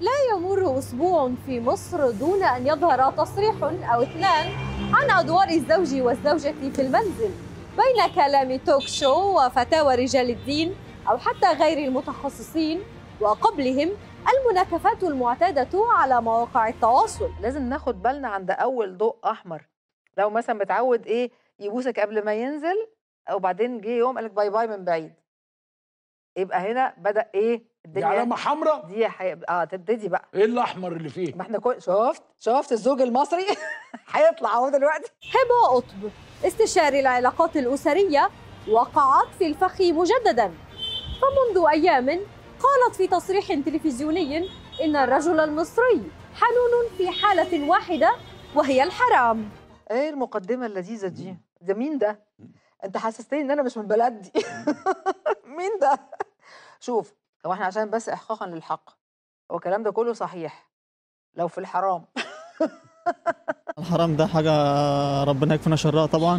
لا يمر أسبوع في مصر دون أن يظهر تصريح أو اثنان عن أدوار الزوج والزوجة في المنزل بين كلام توك شو وفتاوى رجال الدين أو حتى غير المتخصصين وقبلهم المناكفات المعتادة على مواقع التواصل لازم ناخد بالنا عند اول ضوء احمر لو مثلا متعود ايه يبوسك قبل ما ينزل وبعدين جه يوم قالك باي باي من بعيد يبقى هنا بدا ايه دي الدنيا علامه حمراء دي هيبقى اه تبتدي بقى ايه الاحمر اللي فيه ما احنا كل شفت شفت الزوج المصري هيطلع اهو دلوقتي هبة قطب استشاري العلاقات الأسرية وقعت في الفخ مجددا فمنذ أيام قالت في تصريح تلفزيوني إن الرجل المصري حنون في حالة واحدة وهي الحرام ايه المقدمه اللذيذه دي ده مين ده انت حسستني ان انا مش من البلد دي مين ده شوف هو احنا عشان بس احقاقا للحق هو الكلام ده كله صحيح لو في الحرام الحرام ده حاجة ربنا يكفينا شرها طبعا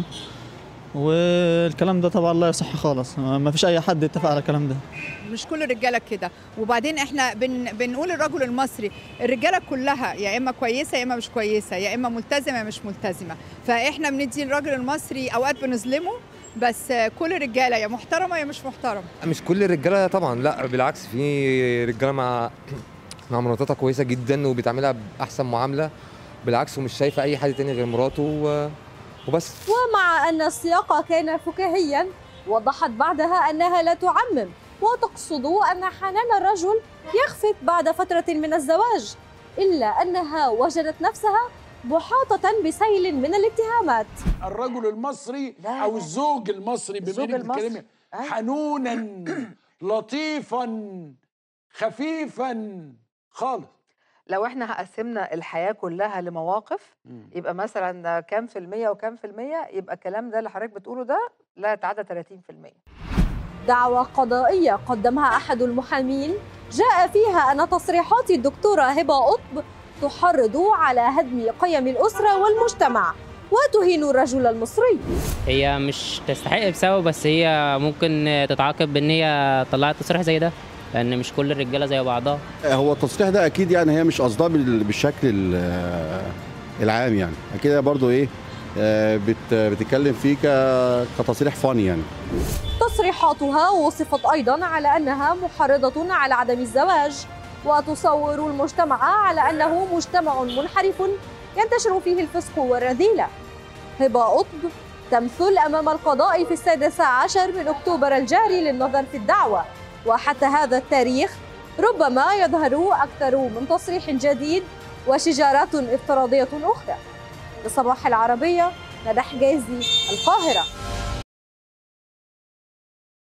والكلام ده طبعا لا يصح خالص ما فيش أي حد يتفق على الكلام ده مش كل الرجاله كده وبعدين احنا بن بنقول الرجل المصري الرجاله كلها يا اما كويسه يا اما مش كويسه يا اما ملتزمه يا مش ملتزمه فاحنا بندي الراجل المصري اوقات بنظلمه بس كل الرجاله يا محترمه يا مش محترمه مش كل الرجاله طبعا لا بالعكس في رجاله مع مع مراتاتها كويسه جدا وبتعملها باحسن معامله بالعكس ومش شايفه اي حد تاني غير مراته و... وبس ومع أن السياق كان فكاهيا وضحت بعدها أنها لا تعمم وتقصد أن حنان الرجل يخفت بعد فترة من الزواج إلا أنها وجدت نفسها محاطة بسيل من الاتهامات الرجل المصري لا، او لا. الزوج المصري بما الزوج انك المصري. بتتكلمي أيوة. حنونا لطيفا خفيفا خالص لو احنا قسمنا الحياه كلها لمواقف يبقى مثلا كام في المية وكام في المية يبقى الكلام ده اللي حضرتك بتقوله ده لا يتعدى 30% دعوى قضائية قدمها أحد المحامين جاء فيها أن تصريحات الدكتورة هبة قطب تحرض على هدم قيم الأسرة والمجتمع وتهين الرجل المصري هي مش تستحق بسبب بس هي ممكن تتعاقب بان هي طلعت تصريح زي ده لان مش كل الرجاله زي بعضها هو التصريح ده اكيد يعني هي مش قصدها بال- بالشكل ال- العام يعني اكيد هي برضو ايه آه، بت- بتتكلم فيه ك- كتصريح فاني يعني تصريحاتها وصفت أيضا على أنها محرضة على عدم الزواج وتصور المجتمع على أنه مجتمع منحرف ينتشر فيه الفسق والرذيلة هبة قطب تمثل أمام القضاء في السادس عشر من أكتوبر الجاري للنظر في الدعوة وحتى هذا التاريخ ربما يظهر أكثر من تصريح جديد وشجارات افتراضية أخرى لصباح العربية ندى حجازي القاهرة